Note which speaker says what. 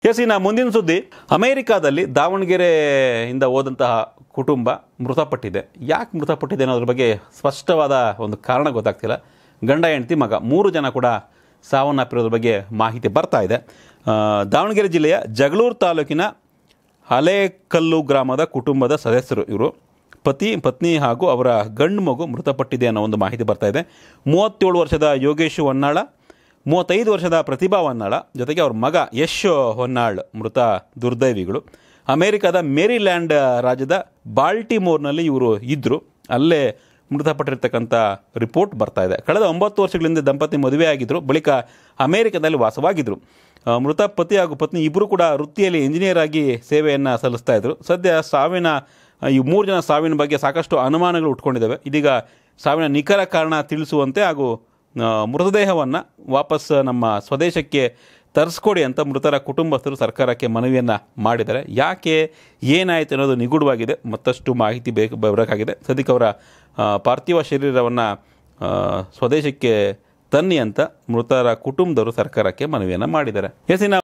Speaker 1: S ಇನ್ನು ಮುಂದಿನ ಸುದ್ದಿ ಅಮೇರಿಕಾದಲ್ಲಿ ದಾವಣಗೆರೆಯಿಂದ ಹೋದಂತಹ ಕುಟುಂಬ ಮೃತಪಟ್ಟಿದೆ ಯಾಕೆ ಮೃತಪಟ್ಟಿದೆ ಅನ್ನೋದ್ರ ಬಗ್ಗೆ ಸ್ಪಷ್ಟವಾದ ಒಂದು ಕಾರಣ ಗೊತ್ತಾಗ್ತಿಲ್ಲ ಗಂಡ ಹೆಂಡತಿ ಮಗ ಮೂರು ಜನ ಕೂಡ ಸಾವನ್ನಪ್ಪಿರೋದ್ರ ಬಗ್ಗೆ ಮಾಹಿತಿ ಬರ್ತಾ ಇದೆ ಆ, ದಾವಣಗೆರೆ ಜಿಲ್ಲೆಯ ಜಗಳೂರು ತಾಲೂಕಿನ ಹಲೇಕಲ್ಲು ಗ್ರಾಮದ ಕುಟುಂಬದ ಸದಸ್ಯರು ಇವರು ಪತಿ ಪತ್ನಿ ಹಾಗೂ ಅವರ ಗಂಡು ಮಗು ಮೃತಪಟ್ಟಿದೆ ಅನ್ನೋ ಒಂದು ಮಾಹಿತಿ ಬರ್ತಾ ಇದೆ ಮೂವತ್ತೇಳು ವರ್ಷದ ಯೋಗೇಶ್ ಹೊನ್ನಾಳ ಮೂವತ್ತೈದು ವರ್ಷದ ಪ್ರತಿಭಾ ಹೊನ್ನಾಳ ಜೊತೆಗೆ ಅವ್ರ ಮಗ ಯಶ್ ಹೊನ್ನಾಳ್ ಮೃತ ದುರ್ದೈವಿಗಳು ಅಮೇರಿಕಾದ ಮೇರಿಲ್ಯಾಂಡ್ ರಾಜ್ಯದ ಬಾಲ್ಟಿಮೋರ್ನಲ್ಲಿ ಇವರು ಇದ್ದರು ಅಲ್ಲೇ ಮೃತಪಟ್ಟಿರ್ತಕ್ಕಂಥ ರಿಪೋರ್ಟ್ ಬರ್ತಾ ಇದೆ ಕಳೆದ ಒಂಬತ್ತು ವರ್ಷಗಳಿಂದ ದಂಪತಿ ಮದುವೆಯಾಗಿದ್ದರು ಬಳಿಕ ಅಮೇರಿಕದಲ್ಲಿ ವಾಸವಾಗಿದ್ದರು ಆ, ಮೃತ ಪತಿ ಹಾಗೂ ಪತ್ನಿ ಇಬ್ಬರು ಕೂಡ ವೃತ್ತಿಯಲ್ಲಿ ಇಂಜಿನಿಯರ್ ಆಗಿ ಸೇವೆಯನ್ನು ಸಲ್ಲಿಸ್ತಾ ಇದ್ದರು ಸದ್ಯ ಸಾವಿನ ಆ, ಈ ಮೂರು ಜನ ಸಾವಿನ ಬಗ್ಗೆ ಸಾಕಷ್ಟು ಅನುಮಾನಗಳು ಉಟ್ಕೊಂಡಿದ್ದಾವೆ ಇದೀಗ ಸಾವಿನ ನಿಖರ ಕಾರಣ ತಿಳಿಸುವಂತೆ ಹಾಗೂ ಆ, ಮೃತದೇಹವನ್ನು ವಾಪಸ್ ನಮ್ಮ ಸ್ವದೇಶಕ್ಕೆ ತರಿಸ್ಕೊಡಿ ಅಂತ ಮೃತರ ಕುಟುಂಬಸ್ಥರು ಸರ್ಕಾರಕ್ಕೆ ಮನವಿಯನ್ನು ಮಾಡಿದ್ದಾರೆ ಯಾಕೆ ಏನಾಯಿತು ಅನ್ನೋದು ನಿಗೂಢವಾಗಿದೆ ಮತ್ತಷ್ಟು ಮಾಹಿತಿ ಬೇಕು ಬರಬೇಕಾಗಿದೆ ಸದ್ಯಕ್ಕೆ ಅವರ ಆ, ಪಾರ್ಥಿವ ಶರೀರವನ್ನು ಸ್ವದೇಶಕ್ಕೆ ತನ್ನಿ ಅಂತ ಮೃತರ ಕುಟುಂಬದವರು ಸರ್ಕಾರಕ್ಕೆ ಮನವಿಯನ್ನು ಮಾಡಿದ್ದಾರೆ ಎಸ್ ಇನ್ನು